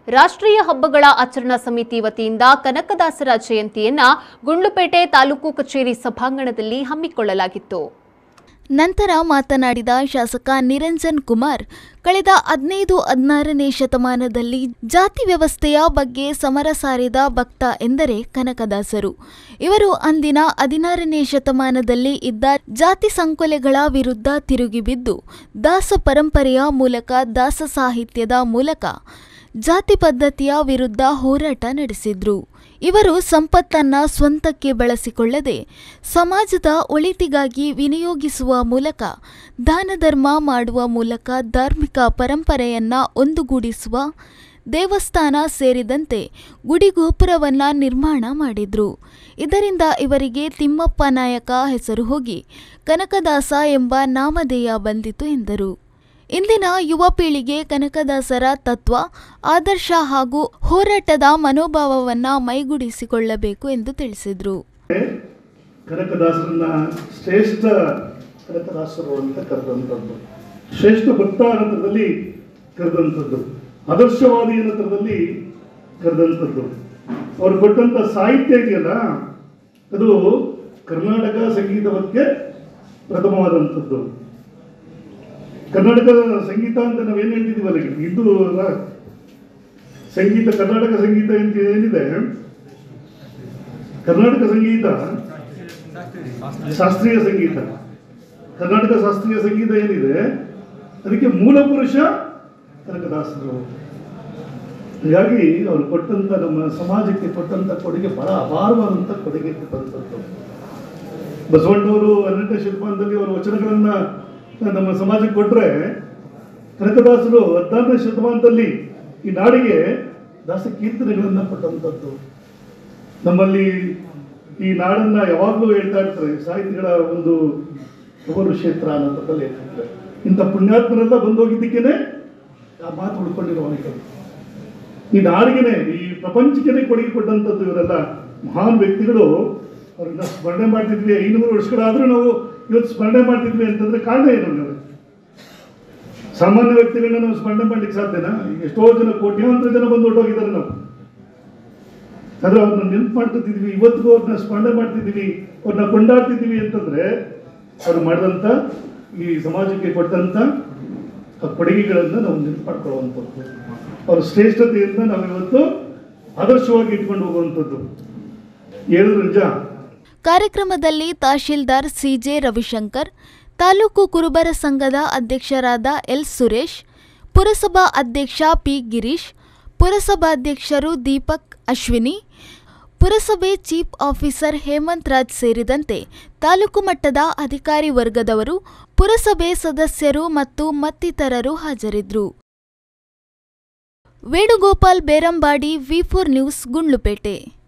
ರಾಷ್ಟ್ರೀಯ ಹಬ್ಬಗಳ ಆಚರಣಾ ಸಮಿತಿ ವತಿಯಿಂದ ಕನಕದಾಸರ ಜಯಂತಿಯನ್ನ ಗುಂಡ್ಲುಪೇಟೆ ತಾಲೂಕು ಕಚೇರಿ ಸಭಾಂಗಣದಲ್ಲಿ ಹಮ್ಮಿಕೊಳ್ಳಲಾಗಿತ್ತು ನಂತರ ಮಾತನಾಡಿದ ಶಾಸಕ ನಿರಂಜನ್ ಕುಮಾರ್ ಕಳೆದ ಹದಿನೈದು ಹದಿನಾರನೇ ಶತಮಾನದಲ್ಲಿ ಜಾತಿ ವ್ಯವಸ್ಥೆಯ ಬಗ್ಗೆ ಸಮರ ಸಾರಿದ ಭಕ್ತ ಎಂದರೆ ಕನಕದಾಸರು ಇವರು ಅಂದಿನ ಹದಿನಾರನೇ ಶತಮಾನದಲ್ಲಿ ಇದ್ದ ಜಾತಿ ಸಂಕೊಲೆಗಳ ವಿರುದ್ಧ ತಿರುಗಿಬಿದ್ದು ದಾಸ ಪರಂಪರೆಯ ಮೂಲಕ ದಾಸ ಸಾಹಿತ್ಯದ ಮೂಲಕ ಜಾತಿ ಪದ್ಧತಿಯ ವಿರುದ್ಧ ಹೋರಾಟ ನಡೆಸಿದ್ರು ಇವರು ಸಂಪತ್ತನ್ನ ಸ್ವಂತಕ್ಕೆ ಬಳಸಿಕೊಳ್ಳದೆ ಸಮಾಜದ ಒಳಿತಿಗಾಗಿ ವಿನಿಯೋಗಿಸುವ ಮೂಲಕ ದಾನ ಧರ್ಮ ಮಾಡುವ ಮೂಲಕ ಧಾರ್ಮಿಕ ಪರಂಪರೆಯನ್ನ ಒಂದುಗೂಡಿಸುವ ದೇವಸ್ಥಾನ ಸೇರಿದಂತೆ ಗುಡಿಗೋಪುರವನ್ನ ನಿರ್ಮಾಣ ಮಾಡಿದ್ರು ಇದರಿಂದ ಇವರಿಗೆ ತಿಮ್ಮಪ್ಪ ನಾಯಕ ಹೆಸರು ಹೋಗಿ ಕನಕದಾಸ ಎಂಬ ನಾಮಧೇಯ ಬಂದಿತು ಎಂದರು ಇಂದಿನ ಯುವ ಪೀಳಿಗೆ ಕನಕದಾಸರ ತತ್ವ ಆದರ್ಶ ಹಾಗೂ ಹೋರಾಟದ ಮನೋಭಾವವನ್ನ ಮೈಗೂಡಿಸಿಕೊಳ್ಳಬೇಕು ಎಂದು ತಿಳಿಸಿದರು ಕನಕದಾಸರನ್ನ ಶ್ರೇಷ್ಠ ಕನಕದಾಸರು ಅಂತ ಕರೆದಂಥದ್ದು ಶ್ರೇಷ್ಠ ಭಕ್ತ ಅನ್ನತ್ರದಲ್ಲಿ ಕರೆದಂಥದ್ದು ಆದರ್ಶವಾದಿ ಅನ್ನತ್ರದಲ್ಲಿ ಕರೆದಂಥದ್ದು ಅವ್ರು ಕೊಟ್ಟಂಥ ಸಾಹಿತ್ಯ ಇದೆಯಲ್ಲ ಅದು ಕರ್ನಾಟಕ ಸಂಗೀತಕ್ಕೆ ಪ್ರಥಮವಾದಂಥದ್ದು ಕರ್ನಾಟಕದ ಸಂಗೀತ ಅಂತ ನಾವೇನು ಹೇಳ್ತಿದ್ದೀವಲ್ಲ ಈಗ, ಇದು ಅಲ್ಲ ಸಂಗೀತ ಕರ್ನಾಟಕ ಸಂಗೀತ ಅಂತ ಏನಿದೆ ಕರ್ನಾಟಕ ಸಂಗೀತ ಶಾಸ್ತ್ರೀಯ ಸಂಗೀತ ಕರ್ನಾಟಕ ಶಾಸ್ತ್ರೀಯ ಸಂಗೀತ ಏನಿದೆ ಅದಕ್ಕೆ ಮೂಲ ಪುರುಷ ಕನಕದಾಸರು ಹೀಗಾಗಿ ಅವರು ಕೊಟ್ಟಂತ ನಮ್ಮ ಸಮಾಜಕ್ಕೆ ಕೊಟ್ಟಂತ ಕೊಡುಗೆ ಬಹಳ ಅಪಾರವಾದಂಥ ಕೊಡುಗೆ ಕೊಟ್ಟಂಥದ್ದು ಬಸವಣ್ಣವರು ಹನ್ನೆರಡನೇ ಶತಮಾನದಲ್ಲಿ ಅವರ ವಚನಗಳನ್ನ ನಮ್ಮ ಸಮಾಜಕ್ಕೆ ಕೊಟ್ಟರೆ ಕನಕದಾಸರು ಹದಿನಾರನೇ ಶತಮಾನದಲ್ಲಿ ಈ ನಾಡಿಗೆ ದಾಸ ಕೀರ್ತನೆಗಳನ್ನು ಕೊಟ್ಟಂಥದ್ದು ನಮ್ಮಲ್ಲಿ ಈ ನಾಡನ್ನ ಯಾವಾಗಲೂ ಹೇಳ್ತಾ ಇರ್ತಾರೆ ಸಾಹಿತಿಗಳ ಒಂದು ತವರು ಕ್ಷೇತ್ರ ಅನ್ನೋದ್ರಲ್ಲಿ ಹೇಳ್ತಿರ್ತಾರೆ ಇಂಥ ಪುಣ್ಯಾತ್ಮರೆಲ್ಲ ಬಂದು ಹೋಗಿದ್ದಕ್ಕೇನೆ ಆ ಮಾತು ಉಳ್ಕೊಂಡಿರುವವನಿಗೆ ಈ ನಾಡಿಗೆನೆ ಈ ಪ್ರಪಂಚಕ್ಕೆ ಕೊಡುಗೆ ಕೊಟ್ಟಂಥದ್ದು ಇವರೆಲ್ಲ ಮಹಾನ್ ವ್ಯಕ್ತಿಗಳು ಅವ್ರನ್ನ ಸ್ಮರಣೆ ಮಾಡ್ತಿದ್ವಿ ಐನೂರು ವರ್ಷಗಳಾದ್ರೂ ನಾವು ಇವತ್ತು ಸ್ಮರಣೆ ಮಾಡ್ತಿದ್ವಿ ಅಂತಂದ್ರೆ ಕಾರಣ ಏನು ನಮಗೆ ಸಾಮಾನ್ಯ ವ್ಯಕ್ತಿಗಳನ್ನ ನಾವು ಸ್ಮರಣೆ ಮಾಡ್ಲಿಕ್ಕೆ ಸಾಧ್ಯನಾ ಎಷ್ಟೋ ಜನ ಕೋಟ್ಯಾಂತರ ಜನ ಬಂದು ಹೊರಟೋಗಿದ್ದಾರೆ ನಾವು ಆದ್ರೆ ಅವ್ರನ್ನ ನೆನ್ಪು ಮಾಡ್ಕೊತಿದ್ವಿ ಇವತ್ತಿಗೂ ಅವ್ರನ್ನ ಸ್ಮರಣೆ ಮಾಡ್ತಿದ್ದೀವಿ ಅವ್ರನ್ನ ಕೊಂಡಾಡ್ತಿದ್ದೀವಿ ಅಂತಂದ್ರೆ ಅವ್ರು ಮಾಡಿದಂಥ ಈ ಸಮಾಜಕ್ಕೆ ಕೊಟ್ಟಂಥ ಆ ಕೊಡುಗೆಗಳನ್ನು ನಾವು ನೆನ್ಪು ಮಾಡ್ಕೊಳ್ಳುವಂಥದ್ದು ಅವ್ರ ಶ್ರೇಷ್ಠತೆಯಿಂದ ನಾವು ಇವತ್ತು ಆದರ್ಶವಾಗಿ ಇಟ್ಕೊಂಡು ಹೋಗುವಂಥದ್ದು ಹೇಳಿದ್ರು ನಿಜ ಕಾರ್ಯಕ್ರಮದಲ್ಲಿ ತಹಶೀಲ್ದಾರ್ ಸಿಜೆ ರವಿಶಂಕರ್ ತಾಲೂಕು ಕುರುಬರ ಸಂಘದ ಅಧ್ಯಕ್ಷರಾದ ಎಲ್ ಸುರೇಶ್ ಪುರಸಭಾ ಅಧ್ಯಕ್ಷ ಪಿ ಗಿರೀಶ್ ಪುರಸಭಾಧ್ಯಕ್ಷರು ದೀಪಕ್ ಅಶ್ವಿನಿ ಪುರಸಭೆ ಚೀಫ್ ಆಫೀಸರ್ ಹೇಮಂತ್ ರಾಜ್ ಸೇರಿದಂತೆ ತಾಲೂಕು ಮಟ್ಟದ ಅಧಿಕಾರಿ ವರ್ಗದವರು ಪುರಸಭೆ ಸದಸ್ಯರು ಮತ್ತು ಮತ್ತಿತರರು ಹಾಜರಿದ್ದರು Venugopal Berambadi V four news Gundlupet